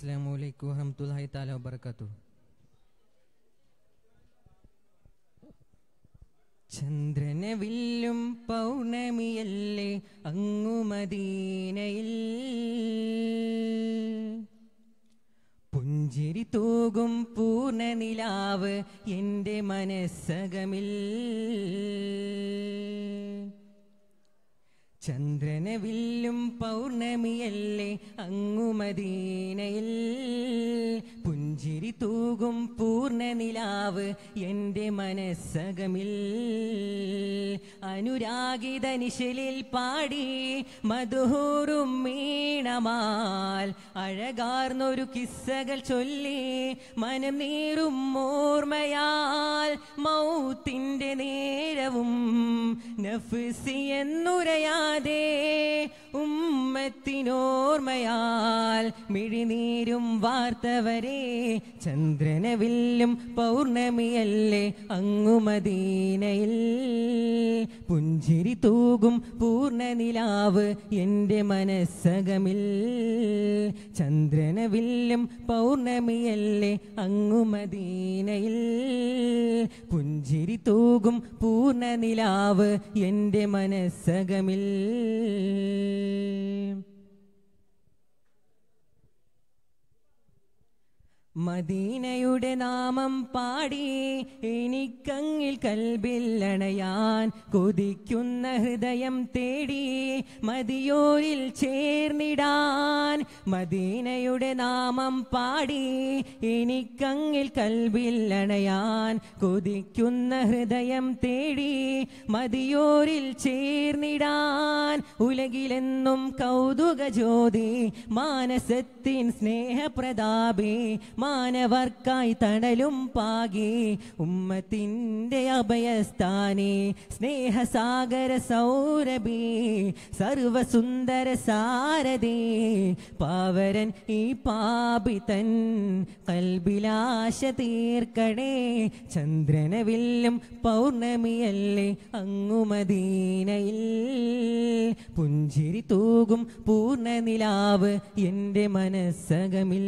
അസ്സാം വലൈക്കും വറഹമത്തല്ലാഹി താല വബർക്കാത്തു ചന്ദ്രനെ വില്ലും പൗർണമിയല്ലേ അങ്ങുമദീനയിൽ പുഞ്ചിരി തൂകും പൂർണ്ണനിലാവ് എൻ്റെ മനസ്സകമിൽ ചന്ദ്രനെ വില്ലും പൗർണമിയല്ലേ അങ്ങുമദീനയിൽ പുഞ്ചിരി തൂകും പൂർണ്ണനിലാവ് എൻ്റെ മനസ്സകമിൽ അനുരാഗിത നിശലിൽ പാടി മധുഹൂറും മീണമാൽ അഴകാർന്നൊരു കിസ്സകൾ ചൊല്ലി മനം നീറും ഓർമ്മയാൽ മൗത്തിൻ്റെ നേരവും നഫ്സി എന്നുരയാതെ ഉമ്മത്തിനോർമ്മയാൽ മിഴിനീരും വാർത്തവരെ ചന്ദ്രനവില്ലും പൗർണമിയല്ലേ അങ്ങുമദീനയിൽ പുഞ്ചിരി തൂകും പൂർണ്ണനിലാവ് എൻ്റെ മനസ്സകമിൽ ചന്ദ്രനവില്ലും പൗർണമിയല്ലേ അങ്ങുമദീനയിൽ പുഞ്ചിരി തൂകും പൂർണ്ണനിലാവ് എൻ്റെ മനസ്സകമിൽ മദീനയുടെ നാമം പാടി എനിക്കങ്ങിൽ കൽബിൽ അണയാൻ കൊതിക്കുന്ന ഹൃദയം തേടി മതിയോരിൽ ചേർന്നിടാൻ മദീനയുടെ നാമം പാടി എനിക്കങ്ങിൽ കൽബിൽ അണയാൻ കൊതിക്കുന്ന ഹൃദയം തേടി മതിയോരിൽ ചേർന്നിടാൻ ഉലകിലെന്നും കൗതുക ജ്യോതി മാനസത്തിൻ സ്നേഹപ്രതാപേ മാനവർക്കായി തണലും പാകി ഉമ്മത്തിൻ്റെ അഭയസ്ഥാനെ സ്നേഹസാഗര സൗരഭി സർവസുന്ദര സാരഥി പാവരൻ ഈ പാപിതൻ കൽബിലാശ തീർക്കണേ ചന്ദ്രനവില്ലും പൗർണമിയല്ലേ അങ്ങുമദീനയിൽ പുഞ്ചിരി തൂകും പൂർണ്ണനിലാവ് എൻ്റെ മനസ്സകമിൽ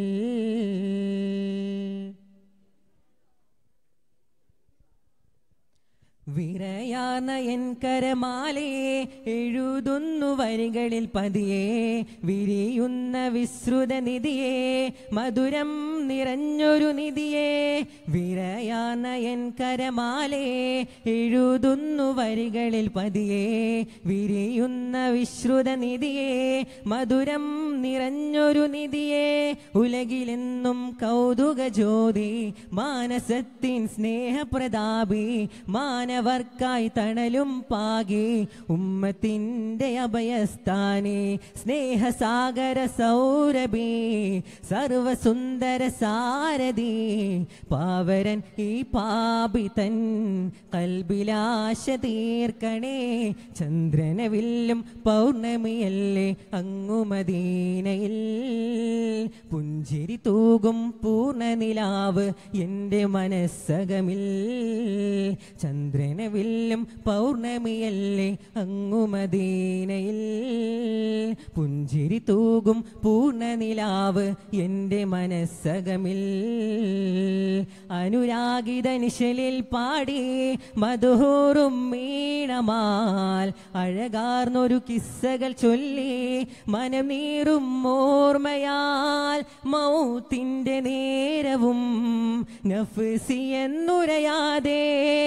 വിരയാന എൻ കരമാലേ എഴുതുന്നു വരികളിൽ പതിയെ വിരിയുന്ന വിശ്രുത നിധിയെ മധുരം നിറഞ്ഞൊരു നിധിയെ വിരയാന എൻ കരമാലേ എഴുതുന്നു വരികളിൽ പതിയെ വിരിയുന്ന വിശ്രുത നിധിയെ മധുരം നിറഞ്ഞൊരു നിധിയെ ഉലകിലെന്നും കൗതുക ജ്യോതി മാനസത്തിൻ സ്നേഹപ്രതാപി മാനവർക്കായി തണലും പാകി ഉമ്മത്തിൻ്റെ അഭയസ്ഥാനെ സ്നേഹസാഗര സൗരഭി സർവസുന്ദര സാരഥി പാവരൻ ഈ പാപിതൻ കൽബിലാശ തീർക്കണേ ചന്ദ്രനവില്ലും പൗർണമിയല്ലേ അങ്ങുമദീനയിൽ പുഞ്ചിരി തൂകും പൂർണ്ണനിലാവ് എൻ്റെ മനസ്സകമിൽ ചന്ദ്രനവില്ലും പൗർണമിയല്ലേ അങ്ങുമദീനയിൽ പുഞ്ചിരി തൂകും പൂർണ്ണനിലാവ് എൻ്റെ മനസ്സകമിൽ അനുരാഗിത നിശലിൽ പാടി മധുഹൂറും മീണമാൽ അഴകാർന്നൊരു കിസ്സകൾ ചൊല്ലി മനം നീറും ഓർമ്മയാൽ മൗത്തിൻ്റെ നേരവും നഫ്സി എന്നുരയാതെ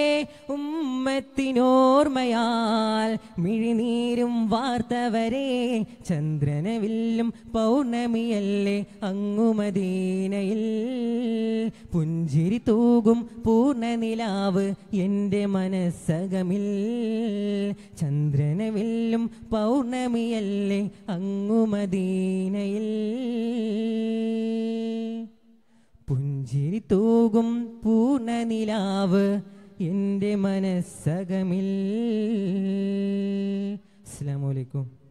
ഉമ്മത്തിനോർമ്മയാൽ മിഴിനീരും വാർത്തവരെ ചന്ദ്രനവില്ലും പൗർണമിയല്ലേ അങ്ങുമദീനയിൽ പുഞ്ചിരി തൂകും പൂർണ്ണനിലാവ് എൻ്റെ മനസ്സകമിൽ ചന്ദ്രനവില്ലും പൗർണമിയല്ലേ അങ്ങുമദീനയിൽ പുഞ്ചിരി തൂകും പൂർണ്ണനിലാവ് എൻ്റെ മനസ്സകമിൽ അസ്സാം വലൈക്കും